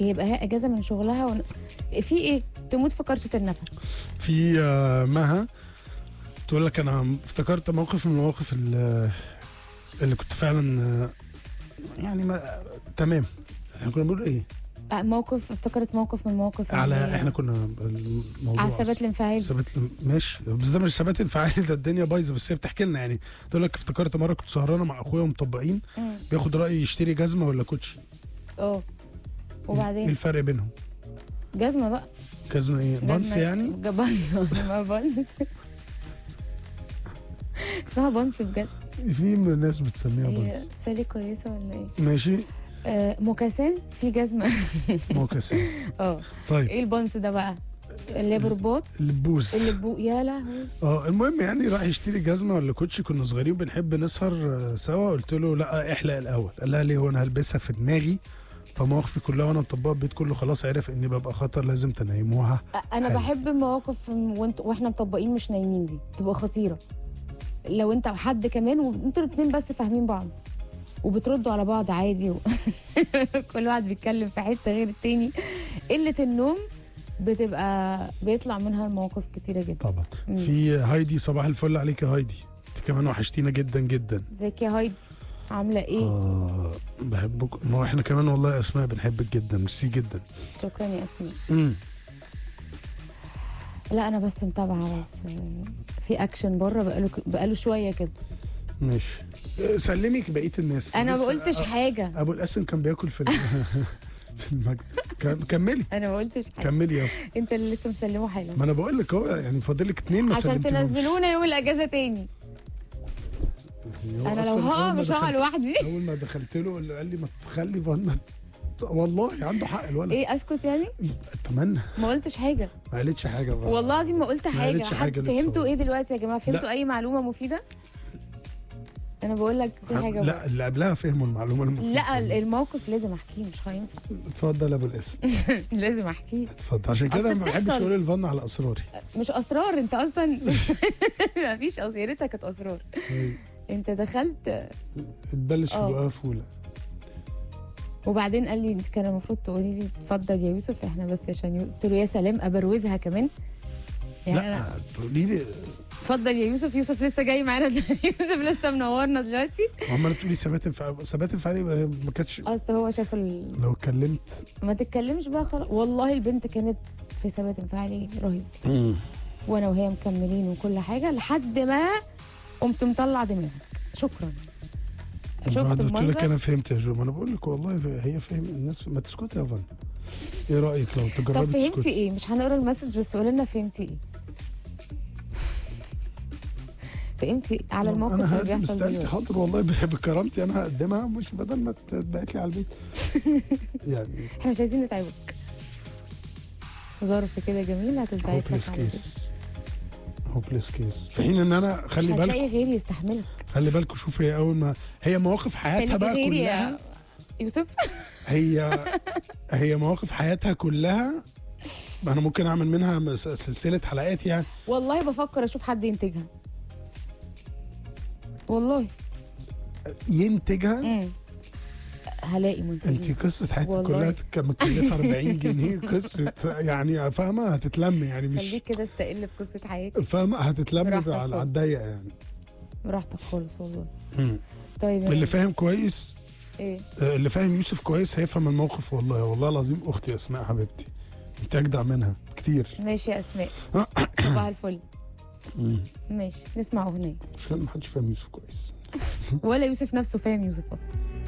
يبقى هي اجازه من شغلها ون... في ايه تموت في كرشه النفس في آه، مها تقول لك انا افتكرت موقف من المواقف اللي, اللي كنت فعلا آه، يعني ما تمام احنا كنا بنقول ايه آه، موقف افتكرت موقف من المواقف على اللي- احنا كنا الموضوع على الثبات أصلاً. الانفعالي ثبات ماشي بس ده مش ثبات انفعالي ده الدنيا بايظه بس هي بتحكي لنا يعني تقول لك افتكرت مره كنت سهرانه مع اخويا ومطبقين مم. بياخد رايي يشتري جزمه ولا كوتشي اه ايه وبعدين الفرق بينهم جزمه بقى جزمه ايه بانس جزمة- يعني ج- بانس اسمها بانس اسمها بانس بجد في ناس بتسميها هي بانس سالي كويسه ولا ايه؟ ماشي آه موكاسين في جزمه موكسين اه طيب ايه البانس ده بقى؟ اللي برباط اللبوس اللي بو يا لهوي اه المهم يعني راح يشتري جزمه ولا كوتشي كنا صغيرين بنحب نسهر آه، سوا قلت له لا احلق الاول قال لها ليه هو انا هلبسها في دماغي فمواقفي كلها وانا مطبقها البيت كله خلاص عرف اني ببقى خطر لازم تنيموها انا حلو. بحب المواقف وانت واحنا مطبقين مش نايمين دي تبقى خطيره لو انت وحد كمان وانتوا الاتنين بس فاهمين بعض وبتردوا على بعض عادي و... كل واحد بيتكلم في حته غير التاني قله النوم بتبقى بيطلع منها المواقف كتيره جدا طبعا مم. في هايدي صباح الفل عليك يا هايدي انت كمان وحشتينا جدا جدا ازيك يا هايدي عامله ايه اه بحبك ما هو احنا كمان والله يا اسماء بنحبك جدا ميرسي جدا شكرا يا اسماء امم لا انا بس متابعه بس آه، في اكشن بره بقاله بقاله شويه كده ماشي آه، سلمك بقيه الناس انا ما لسه- قلتش آه، حاجه ابو القاسم كان بياكل في ال- في المجد كم- كملي انا ما قلتش حاجه كملي يا انت اللي لسه مسلمه حالا ما انا بقول لك اهو يعني فاضل لك اتنين ما عشان سلمتهمش. تنزلونا يوم الاجازه تاني يعني هو انا لو أصلاً هقع أول ما مش هقع دخلت- لوحدي اول ما دخلت له اللي قال لي ما تخلي فن والله عنده حق الولد ايه اسكت يعني اتمنى ما قلتش حاجه ما قالتش حاجه بقى. والله العظيم ما قلت ما حاجه قالتش حد حاجة لسه فهمتوا والله. ايه دلوقتي يا جماعه فهمتوا لا. اي معلومه مفيده انا بقول لك في حاجه بقى. لا اللي قبلها فهموا المعلومه المفيده لا ال- الموقف لازم احكيه مش هينفع اتفضل يا ابو الاسم لازم احكيه اتفضل عشان كده أصل ما بحبش بتحصل. اقول الفن على اسراري مش اسرار انت اصلا ما فيش أص- يا ريتها كانت اسرار انت دخلت اتبلش في اه. بقها فوله وبعدين قال لي انت كان المفروض تقولي لي اتفضل يا يوسف احنا بس عشان يو... قلت له يا سلام ابروزها كمان يعني أنا- لا تقولي لي اتفضل يا يوسف يوسف لسه جاي معانا دلوقتي. يوسف لسه منورنا دلوقتي عماله تقولي ثبات انفعالي ثبات انفعالي ما كانتش اصل هو شاف ال... لو اتكلمت ما تتكلمش بقى خلاص والله البنت كانت في ثبات انفعالي رهيب وانا وهي مكملين وكل حاجه لحد ما قمت مطلع دماغك شكرا شفت بعد قلت لك المنظر انا فهمت يا جو ما انا بقول لك والله هي فهم الناس ما تسكتي يا فن ايه رايك لو طب تجربي فهمتي تسكتي ايه مش هنقرا المسج بس قولي لنا فهمتي ايه فهمتي على الموقف انا اللي هقدم بيحصل استقالتي دلوقتي حاضر والله ب- بكرامتي انا هقدمها مش بدل ما تبعت لي على البيت يعني احنا مش عايزين نتعبك ظرف كده جميل هتتبعت هوبليس لك على البيت. كيس هوبليس كيس في حين ان انا مش خلي بالك هتلاقي غيري يستحملك خلي بالكم شوف هي اول ما هي مواقف حياتها خليكي بقى غيري كلها يا يوسف هي هي مواقف حياتها كلها انا ممكن اعمل منها س- سلسله حلقات يعني والله بفكر اشوف حد ينتجها والله ينتجها امم هلاقي منتجين انت قصه حياتك والله. كلها تك- مكلفه 40 جنيه قصه يعني فاهمه هتتلم يعني مش خليك كده استقل بقصه حياتي فاهمه هتتلم براحتك على خالص. على الضيق يعني براحتك خالص والله مم. طيب يا اللي رب. فاهم كويس ايه آه، اللي فاهم يوسف كويس هيفهم الموقف والله والله العظيم اختي اسماء حبيبتي انت اجدع منها كتير ماشي يا اسماء صباح الفل مم. ماشي نسمع اغنيه مش ما حدش فاهم يوسف كويس ولا يوسف نفسه فاهم يوسف اصلا